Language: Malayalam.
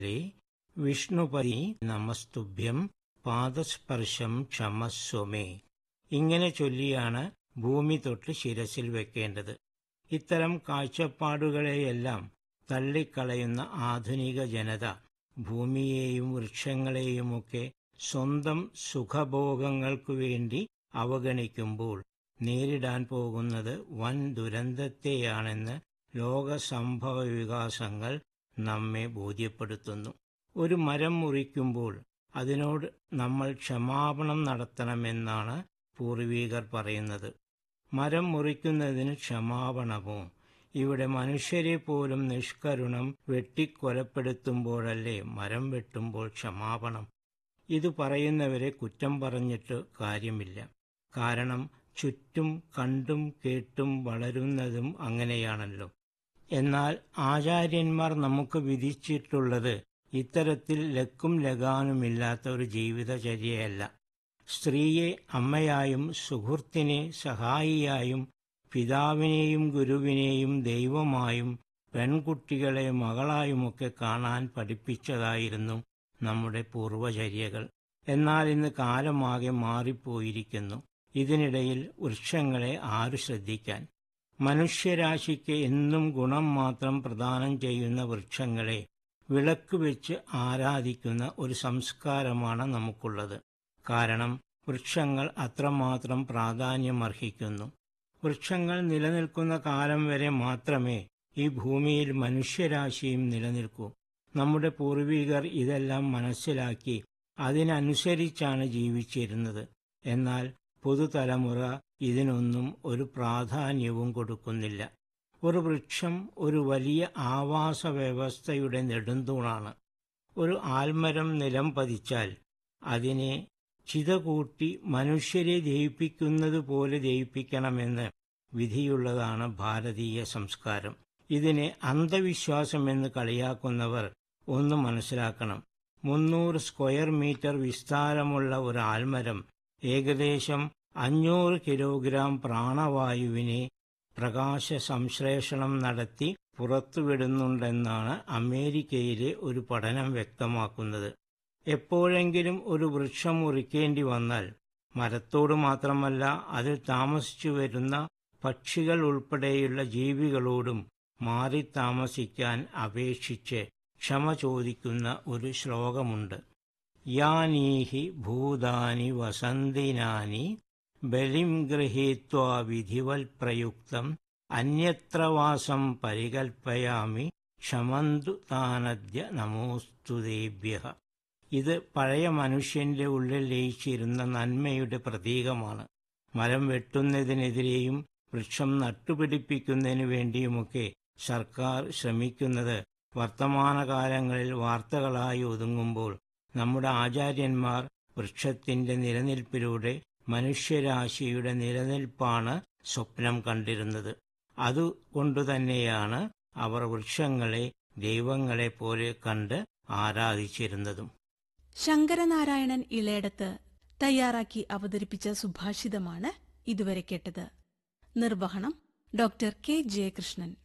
ശ്രീ വിഷ്ണുപതി നമസ്തുഭ്യം പാദസ്പർശം ക്ഷമസ്വമേ ഇങ്ങനെ ചൊല്ലിയാണ് ഭൂമി തൊട്ട് ശിരസിൽ വെക്കേണ്ടത് ഇത്തരം കാഴ്ചപ്പാടുകളെയെല്ലാം തള്ളിക്കളയുന്ന ആധുനിക ജനത ഭൂമിയെയും വൃക്ഷങ്ങളെയുമൊക്കെ സ്വന്തം സുഖഭോഗങ്ങൾക്കു വേണ്ടി അവഗണിക്കുമ്പോൾ നേരിടാൻ പോകുന്നത് വൻ ദുരന്തത്തെയാണെന്ന് ലോക സംഭവ വികാസങ്ങൾ നമ്മെ ബോധ്യപ്പെടുത്തുന്നു ഒരു മരം മുറിക്കുമ്പോൾ അതിനോട് നമ്മൾ ക്ഷമാപണം നടത്തണമെന്നാണ് പൂർവീകർ പറയുന്നത് മരം മുറിക്കുന്നതിന് ക്ഷമാപണമോ ഇവിടെ മനുഷ്യരെ പോലും നിഷ്കരുണം വെട്ടിക്കൊലപ്പെടുത്തുമ്പോഴല്ലേ മരം വെട്ടുമ്പോൾ ക്ഷമാപണം ഇത് പറയുന്നവരെ കുറ്റം പറഞ്ഞിട്ട് കാര്യമില്ല കാരണം ചുറ്റും കണ്ടും കേട്ടും വളരുന്നതും അങ്ങനെയാണല്ലോ എന്നാൽ ആചാര്യന്മാർ നമുക്ക് വിധിച്ചിട്ടുള്ളത് ഇത്തരത്തിൽ ലക്കും ലഗാനുമില്ലാത്ത ഒരു ജീവിതചര്യയല്ല സ്ത്രീയെ അമ്മയായും സുഹൃത്തിനെ സഹായിയായും പിതാവിനെയും ഗുരുവിനെയും ദൈവമായും പെൺകുട്ടികളെ മകളായുമൊക്കെ കാണാൻ പഠിപ്പിച്ചതായിരുന്നു നമ്മുടെ പൂർവചര്യകൾ എന്നാൽ ഇന്ന് കാലമാകെ മാറിപ്പോയിരിക്കുന്നു ഇതിനിടയിൽ വൃക്ഷങ്ങളെ ആരു ശ്രദ്ധിക്കാൻ മനുഷ്യരാശിക്ക് എന്നും ഗുണം മാത്രം പ്രദാനം ചെയ്യുന്ന വൃക്ഷങ്ങളെ വിളക്ക് വെച്ച് ആരാധിക്കുന്ന ഒരു സംസ്കാരമാണ് നമുക്കുള്ളത് കാരണം വൃക്ഷങ്ങൾ അത്രമാത്രം പ്രാധാന്യമർഹിക്കുന്നു വൃക്ഷങ്ങൾ നിലനിൽക്കുന്ന കാലം വരെ മാത്രമേ ഈ ഭൂമിയിൽ മനുഷ്യരാശിയും നിലനിൽക്കൂ നമ്മുടെ പൂർവികർ ഇതെല്ലാം മനസ്സിലാക്കി അതിനനുസരിച്ചാണ് ജീവിച്ചിരുന്നത് എന്നാൽ പുതുതലമുറ ഇതിനൊന്നും ഒരു പ്രാധാന്യവും കൊടുക്കുന്നില്ല ഒരു വൃക്ഷം ഒരു വലിയ ആവാസ വ്യവസ്ഥയുടെ നെടുന്തൂണാണ് ഒരു ആൽമരം നിലം പതിച്ചാൽ അതിനെ ചിത കൂട്ടി മനുഷ്യരെ ദയിപ്പിക്കുന്നത് പോലെ ദയിപ്പിക്കണമെന്ന് വിധിയുള്ളതാണ് ഭാരതീയ സംസ്കാരം ഇതിനെ അന്ധവിശ്വാസമെന്ന് കളിയാക്കുന്നവർ ഒന്ന് മനസ്സിലാക്കണം മുന്നൂറ് സ്ക്വയർ മീറ്റർ വിസ്താരമുള്ള ഒരു ആൽമരം ഏകദേശം അഞ്ഞൂറ് കിലോഗ്രാം പ്രാണവായുവിനെ പ്രകാശ സംശ്ലേഷണം നടത്തി പുറത്തുവിടുന്നുണ്ടെന്നാണ് അമേരിക്കയിലെ ഒരു പഠനം വ്യക്തമാക്കുന്നത് എപ്പോഴെങ്കിലും ഒരു വൃക്ഷം മുറിക്കേണ്ടി വന്നാൽ മരത്തോട് മാത്രമല്ല അതിൽ താമസിച്ചു വരുന്ന പക്ഷികൾ ഉൾപ്പെടെയുള്ള ജീവികളോടും മാറി താമസിക്കാൻ അപേക്ഷിച്ച് ക്ഷമ ചോദിക്കുന്ന ഒരു ശ്ലോകമുണ്ട് യാനീഹി ഭൂതാനി വസന്തിനാനി ബലിം ഗൃഹീത്വാ വിധിവൽ പ്രയുക്തം അന്യത്ര വാസം പരികൽപ്പയാമി ക്ഷമന്തു താനദ്യ നമോസ്തുതേഭ്യ ഇത് പഴയ മനുഷ്യന്റെ ഉള്ളിൽ ലയിച്ചിരുന്ന നന്മയുടെ പ്രതീകമാണ് മരം വെട്ടുന്നതിനെതിരെയും വൃക്ഷം നട്ടുപിടിപ്പിക്കുന്നതിനു വേണ്ടിയുമൊക്കെ സർക്കാർ ശ്രമിക്കുന്നത് വർത്തമാനകാലങ്ങളിൽ വാർത്തകളായി ഒതുങ്ങുമ്പോൾ നമ്മുടെ ആചാര്യന്മാർ വൃക്ഷത്തിന്റെ നിലനിൽപ്പിലൂടെ മനുഷ്യരാശിയുടെ നിലനിൽപ്പാണ് സ്വപ്നം കണ്ടിരുന്നത് അതുകൊണ്ടുതന്നെയാണ് അവർ വൃക്ഷങ്ങളെ ദൈവങ്ങളെ പോലെ കണ്ട് ആരാധിച്ചിരുന്നതും ശങ്കരനാരായണൻ ഇളയടത്ത് തയ്യാറാക്കി അവതരിപ്പിച്ച സുഭാഷിതമാണ് ഇതുവരെ കേട്ടത് നിർവഹണം ഡോക്ടർ കെ ജയകൃഷ്ണൻ